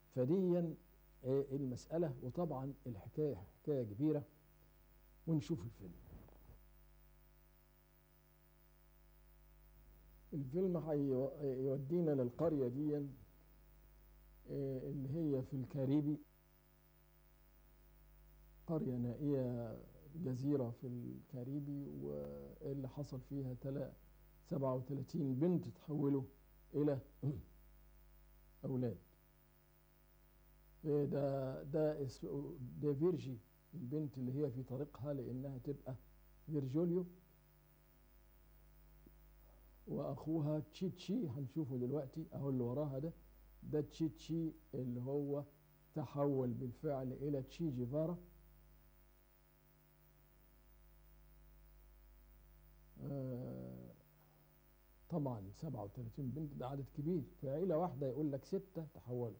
فديا آه، المسألة وطبعا الحكاية حكاية كبيرة ونشوف الفيلم الفيلم هيودينا للقرية دي آه، اللي هي في الكاريبي قرية نائية جزيرة في الكاريبي واللي حصل فيها تلا 37 بنت تحولوا إلى أولاد إيه ده ده اسمه ده فيرجي البنت اللي هي في طريقها لأنها تبقى فيرجوليو وأخوها تشيتشي هنشوفه دلوقتي أهو اللي وراها ده ده تشيتشي اللي هو تحول بالفعل إلى تشي جيفارا آه، طبعا 37 بنت ده عدد كبير في عيلة واحدة يقول لك ستة تحولوا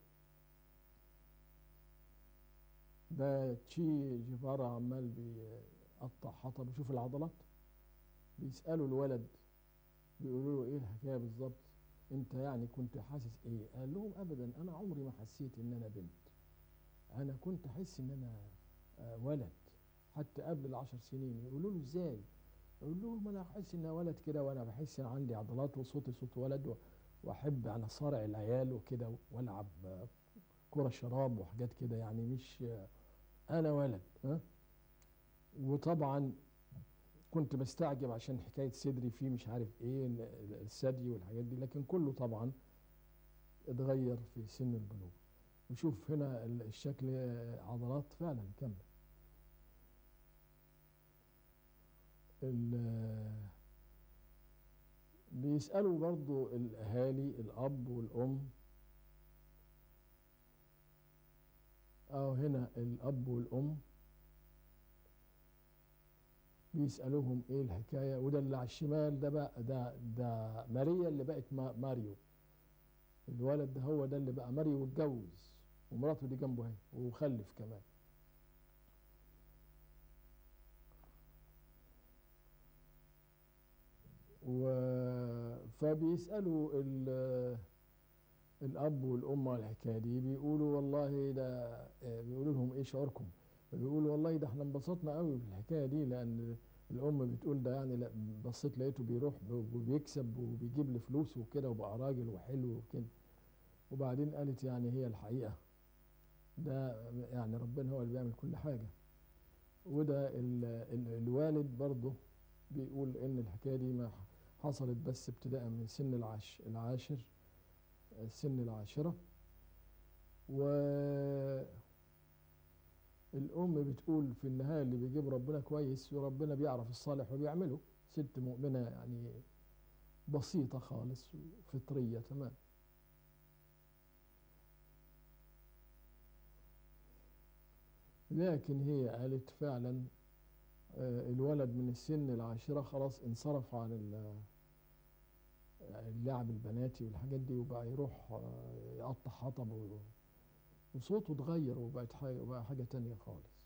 ده تشي جيفارا عمال بيقطع حطب بيشوف العضلات بيسألوا الولد بيقولوا له ايه الحكاية بالظبط انت يعني كنت حاسس ايه قال لهم ابدا انا عمري ما حسيت ان انا بنت انا كنت احس ان انا آه، ولد حتى قبل العشر سنين يقولوا له ازاي اقول لهم انا احس ان ولد كده وانا بحس ان عندي عضلات وصوتي صوت ولد و- واحب انا صارع العيال وكده والعب آه، كرة شراب وحاجات كده يعني مش آه، انا ولد ها وطبعا كنت بستعجب عشان حكاية صدري فيه مش عارف ايه ال- ال- الثدي والحاجات دي لكن كله طبعا اتغير في سن البلوغ وشوف هنا ال- الشكل آه، عضلات فعلا كاملة ال- بيسألوا برضو الأهالي الأب والأم أو هنا الأب والأم بيسألوهم إيه الحكاية وده اللي على الشمال ده بقى ده ده ماريا اللي بقت ما- ماريو الولد ده هو ده اللي بقى ماريو واتجوز ومراته دي جنبه اهي وخلف كمان و فبيسألوا ال- الأب والأم على الحكاية دي بيقولوا والله ده آه، بيقولوا لهم إيه شعوركم؟ فبيقولوا والله ده احنا انبسطنا قوي بالحكاية دي لأن الأم بتقول ده يعني لا بصيت لقيته بيروح ب- وبيكسب وبيجيب لي فلوس وكده وبقى راجل وحلو وكده وبعدين قالت يعني هي الحقيقة ده يعني ربنا هو اللي بيعمل كل حاجة وده ال ال الوالد برضه بيقول إن الحكاية دي ما حصلت بس ابتداء من سن العاش العاشر سن العاشرة و الأم بتقول في النهاية اللي بيجيب ربنا كويس وربنا بيعرف الصالح وبيعمله ست مؤمنة يعني بسيطة خالص فطرية تمام لكن هي قالت فعلا آه، الولد من السن العاشرة خلاص انصرف عن ال- اللعب البناتي والحاجات دي وبقى يروح آه، يقطع حطب و- وصوته اتغير وبقت حاجة وبقى حاجة تانية خالص